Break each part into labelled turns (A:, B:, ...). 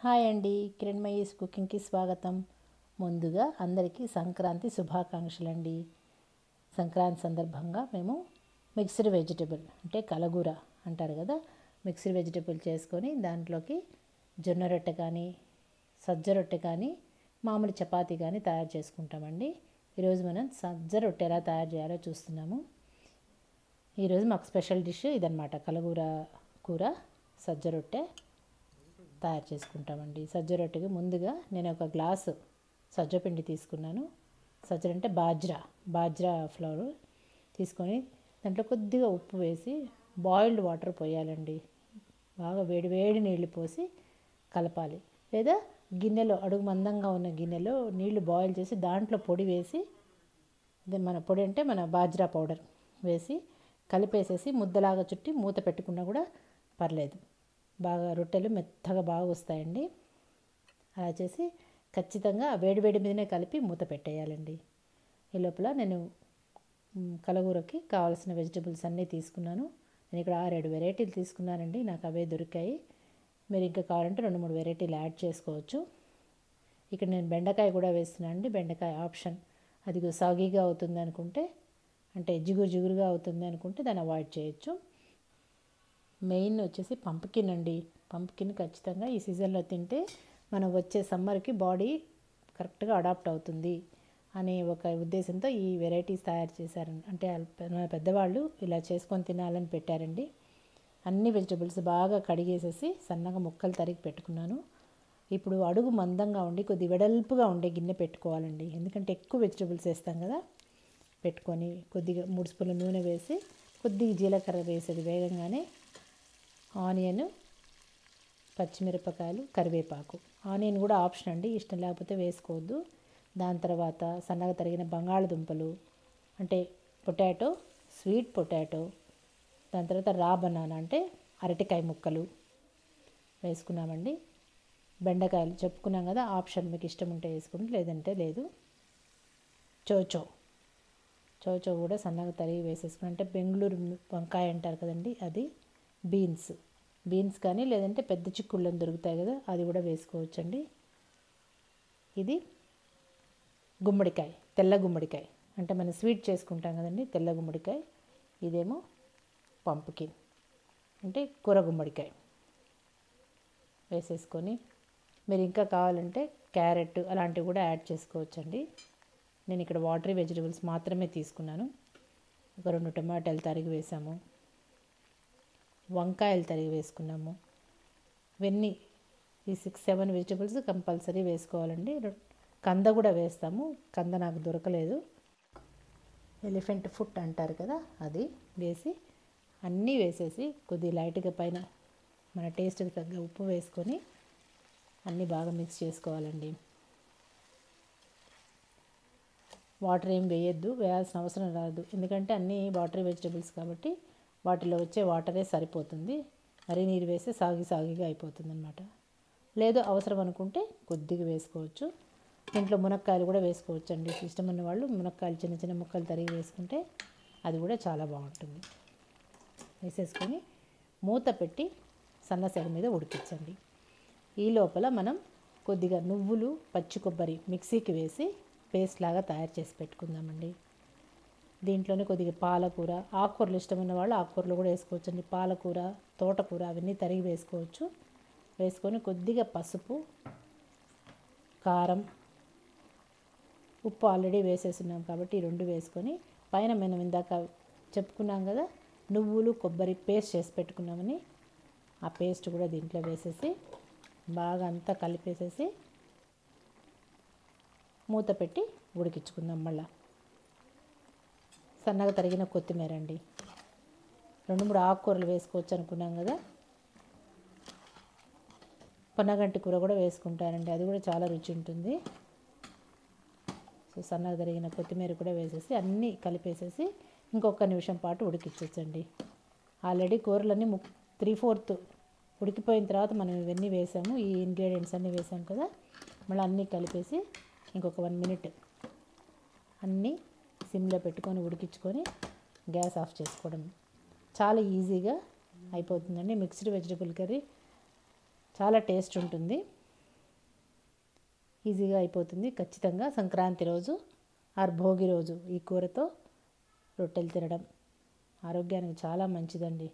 A: hi అండి కిరణ్మయీస్ కుకింగ్కి స్వాగతం ముందుగా అందరికీ సంక్రాంతి శుభాకాంక్షలు అండి సంక్రాంతి సందర్భంగా మేము మిక్స్డ్ వెజిటబుల్ అంటే కలగూర అంటారు కదా మిక్స్డ్ వెజిటబుల్ చేసుకొని దాంట్లోకి జొన్న రొట్టె కానీ సజ్జ రొట్టె కానీ మామూలు చపాతీ కానీ తయారు చేసుకుంటామండి ఈరోజు మనం సజ్జ రొట్టె ఎలా తయారు చేయాలో చూస్తున్నాము ఈరోజు మాకు స్పెషల్ డిష్ ఇదనమాట కలగూర కూర సజ్జ రొట్టె తయారు చేసుకుంటామండి సజ్జ రొట్టెకి ముందుగా నేను ఒక గ్లాసు సజ్జపిండి తీసుకున్నాను సజ్జ అంటే బాజ్రా బాజ్రా ఫ్లవర్ తీసుకొని దాంట్లో కొద్దిగా ఉప్పు వేసి బాయిల్డ్ వాటర్ పోయాలండి బాగా వేడి వేడి నీళ్ళు పోసి కలపాలి లేదా గిన్నెలో అడుగు మందంగా ఉన్న గిన్నెలో నీళ్లు బాయిల్ చేసి దాంట్లో పొడి వేసి అదే మన పొడి అంటే మన బాజ్రా పౌడర్ వేసి కలిపేసేసి ముద్దలాగా చుట్టి మూత పెట్టుకున్నా కూడా పర్లేదు బాగా రొట్టెలు మెత్తగా బాగా వస్తాయండి అలా చేసి ఖచ్చితంగా వేడి వేడి మీదనే కలిపి మూత పెట్టేయాలండి ఈ లోపల నేను మ్, కలగూరకి కావాల్సిన వెజిటబుల్స్ అన్నీ తీసుకున్నాను నేను ఇక్కడ ఆరేడు వెరైటీలు తీసుకున్నానండి నాకు అవే దొరికాయి మీరు ఇంకా కావాలంటే రెండు మూడు వెరైటీలు యాడ్ చేసుకోవచ్చు ఇక్కడ నేను బెండకాయ కూడా వేస్తున్నాను అండి బెండకాయ ఆప్షన్ అది సాగీగా అవుతుంది అనుకుంటే అంటే జిగురు జిగురుగా అవుతుంది అనుకుంటే దాన్ని అవాయిడ్ చేయొచ్చు మెయిన్ వచ్చేసి పంప్కిన్ అండి పంప్కిన్ ఖచ్చితంగా ఈ సీజన్లో తింటే మనం వచ్చే సమ్మర్కి బాడీ కరెక్ట్గా అడాప్ట్ అవుతుంది అనే ఒక ఉద్దేశంతో ఈ వెరైటీస్ తయారు చేశారు అంటే మన పెద్దవాళ్ళు ఇలా చేసుకొని తినాలని పెట్టారండి అన్ని వెజిటబుల్స్ బాగా కడిగేసేసి సన్నగా ముక్కలు తరిగి పెట్టుకున్నాను ఇప్పుడు అడుగు మందంగా ఉండి కొద్ది వెడల్పుగా ఉండే గిన్నె పెట్టుకోవాలండి ఎందుకంటే ఎక్కువ వెజిటబుల్స్ వేస్తాం కదా పెట్టుకొని కొద్దిగా మూడు స్పూన్ల నూనె వేసి కొద్దిగా జీలకర్ర వేసేది వేగంగానే ఆనియన్ పచ్చిమిరపకాయలు కరివేపాకు ఆనియన్ కూడా ఆప్షన్ అండి ఇష్టం లేకపోతే వేసుకోవద్దు దాని తర్వాత సన్నగా తరిగిన బంగాళదుంపలు అంటే పొటాటో స్వీట్ పొటాటో దాని తర్వాత రా బనానా అంటే అరటికాయ ముక్కలు వేసుకున్నామండి బెండకాయలు చెప్పుకున్నాం కదా ఆప్షన్ మీకు ఇష్టం ఉంటే వేసుకోండి లేదంటే లేదు చోచో చోచో కూడా సన్నగా తరిగి వేసేసుకుని అంటే బెంగళూరు వంకాయ అంటారు కదండి అది బీన్స్ బీన్స్ కానీ లేదంటే పెద్ద చిక్కుళ్ళని దొరుకుతాయి కదా అది కూడా వేసుకోవచ్చండి ఇది గుమ్మడికాయ తెల్ల గుమ్మడికాయ అంటే మనం స్వీట్ చేసుకుంటాం కదండి తెల్ల గుమ్మడికాయ ఇదేమో పంపుకిన్ అంటే కూర గుమ్మడికాయ వేసేసుకొని మీరు ఇంకా కావాలంటే క్యారెట్ అలాంటివి కూడా యాడ్ చేసుకోవచ్చండి నేను ఇక్కడ వాటరీ వెజిటబుల్స్ మాత్రమే తీసుకున్నాను ఒక రెండు టమాటాలు తరిగి వేసాము వంకాయలు తరిగి వేసుకున్నాము ఇవన్నీ ఈ సిక్స్ సెవెన్ వెజిటబుల్స్ కంపల్సరీ వేసుకోవాలండి రె- కంద కూడా వేస్తాము కంద నాకు దొరకలేదు ఎలిఫెంట్ ఫుట్ అంటారు కదా అది వేసి అన్నీ వేసేసి కొద్ది లైట్గా పైన మన టేస్ట్కి తగ్గ ఉప్పు వేసుకొని అన్నీ బాగా మిక్స్ చేసుకోవాలండి వాటర్ ఏం వేయద్దు వేయాల్సిన అవసరం రాదు ఎందుకంటే అన్నీ వాటరీ వెజిటబుల్స్ కాబట్టి వాటిలో వచ్చే వాటరే సరిపోతుంది మరీ నీరు వేస్తే సాగి సాగిగా అయిపోతుంది అనమాట లేదు అవసరం అనుకుంటే కొద్దిగా వేసుకోవచ్చు దీంట్లో మునక్కాయలు కూడా వేసుకోవచ్చు అండి ఇష్టం ఉన్న వాళ్ళు మునక్కాయలు చిన్న చిన్న ముక్కలు తరిగి వేసుకుంటే అది కూడా చాలా బాగుంటుంది వేసేసుకొని మూత పెట్టి సన్నసెగ మీద ఉడికించండి ఈ లోపల మనం కొద్దిగా నువ్వులు పచ్చి కొబ్బరి మిక్సీకి వేసి పేస్ట్ లాగా తయారు చేసి పెట్టుకుందామండి దీంట్లోనే కొద్దిగా పాలకూర ఆకుకూరలు ఇష్టమైన వాళ్ళు ఆకుకూరలు కూడా వేసుకోవచ్చు అండి పాలకూర తోటకూర అవన్నీ తరిగి వేసుకోవచ్చు వేసుకొని కొద్దిగా పసుపు కారం ఉప్పు ఆల్రెడీ వేసేస్తున్నాం కాబట్టి ఈ రెండు వేసుకొని పైన మనం ఇందాక చెప్పుకున్నాం కదా నువ్వులు కొబ్బరి పేస్ట్ చేసి పెట్టుకున్నామని ఆ పేస్ట్ కూడా దీంట్లో వేసేసి బాగా అంతా కలిపేసేసి మూత పెట్టి ఉడికించుకుందాం మళ్ళా సన్నగా తరిగిన కొత్తిమీర అండి రెండు మూడు ఆకుకూరలు వేసుకోవచ్చు అనుకున్నాం కదా పొన్నగంటి కూర కూడా వేసుకుంటారండి అది కూడా చాలా రుచి ఉంటుంది సో సన్నగా తరిగిన కొత్తిమీర కూడా వేసేసి అన్నీ కలిపేసేసి ఇంకొక నిమిషం పాటు ఉడికించవచ్చండి ఆల్రెడీ కూరలన్నీ ము త్రీ ఫోర్త్ ఉడికిపోయిన తర్వాత మనం ఇవన్నీ వేసాము ఈ ఇంగ్రీడియంట్స్ అన్నీ వేసాం కదా మళ్ళీ అన్నీ కలిపేసి ఇంకొక వన్ మినిట్ అన్నీ సిమ్లో పెట్టుకొని ఉడికించుకొని గ్యాస్ ఆఫ్ చేసుకోవడం చాలా ఈజీగా అయిపోతుందండి మిక్స్డ్ వెజిటబుల్ కర్రీ చాలా టేస్ట్ ఉంటుంది ఈజీగా అయిపోతుంది ఖచ్చితంగా సంక్రాంతి రోజు ఆర్ భోగి రోజు ఈ కూరతో రొట్టెలు తినడం ఆరోగ్యానికి చాలా మంచిదండి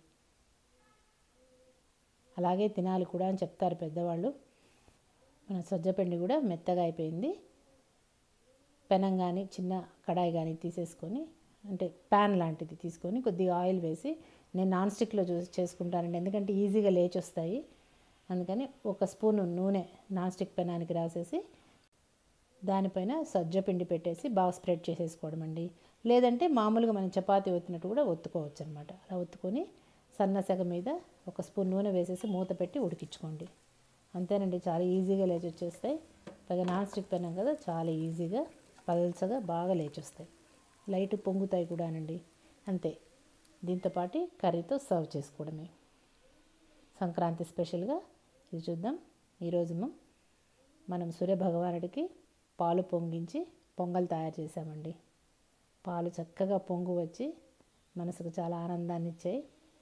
A: అలాగే తినాలి కూడా అని చెప్తారు పెద్దవాళ్ళు మన సజ్జపిండి కూడా మెత్తగా అయిపోయింది పెనం కానీ చిన్న కడాయి కానీ తీసేసుకొని అంటే ప్యాన్ లాంటిది తీసుకొని కొద్దిగా ఆయిల్ వేసి నేను నాన్ స్టిక్లో చూ చేసుకుంటానండి ఎందుకంటే ఈజీగా లేచి వస్తాయి అందుకని ఒక స్పూన్ నూనె నాన్ స్టిక్ పెనానికి రాసేసి దానిపైన సజ్జ పిండి పెట్టేసి బాగా స్ప్రెడ్ చేసేసుకోవడం అండి లేదంటే మామూలుగా మనం చపాతీ ఒత్తినట్టు కూడా ఒత్తుకోవచ్చు అనమాట అలా ఒత్తుకొని సన్న సెగ మీద ఒక స్పూన్ నూనె వేసేసి మూత పెట్టి ఉడికించుకోండి అంతేనండి చాలా ఈజీగా లేచి వచ్చేస్తాయి పైగా నాన్ స్టిక్ పెనం కదా చాలా ఈజీగా పల్చగా బాగా లేచి వస్తాయి లైట్ పొంగుతాయి కూడానండి అంతే దీంతోపాటు కర్రీతో సర్వ్ చేసుకోవడమే సంక్రాంతి స్పెషల్గా ఇది చూద్దాం ఈరోజు మనం సూర్య భగవానుడికి పాలు పొంగించి పొంగల్ తయారు చేసామండి పాలు చక్కగా పొంగు వచ్చి మనసుకు చాలా ఆనందాన్ని ఇచ్చాయి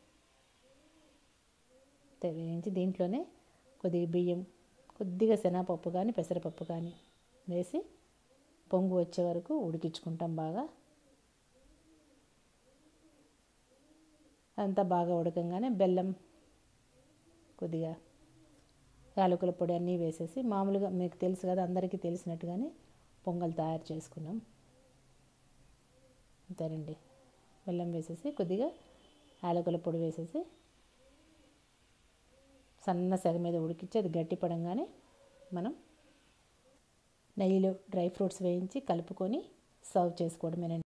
A: వేయించి దీంట్లోనే కొద్దిగా బియ్యం కొద్దిగా శనగపప్పు కానీ పెసరపప్పు కానీ వేసి పొంగు వచ్చే వరకు ఉడికించుకుంటాం బాగా అంతా బాగా ఉడకంగానే బెల్లం కొద్దిగా యాలకుల పొడి అన్నీ వేసేసి మామూలుగా మీకు తెలుసు కదా అందరికీ తెలిసినట్టుగానే పొంగల్ తయారు చేసుకున్నాం అంతేనండి బెల్లం వేసేసి కొద్దిగా యాలకుల పొడి వేసేసి సన్న సెగ మీద ఉడికించి అది గట్టి పడంగానే మనం నెయ్యిలో డ్రై ఫ్రూట్స్ వేయించి కలుపుకొని సర్వ్ చేసుకోవడమేనండి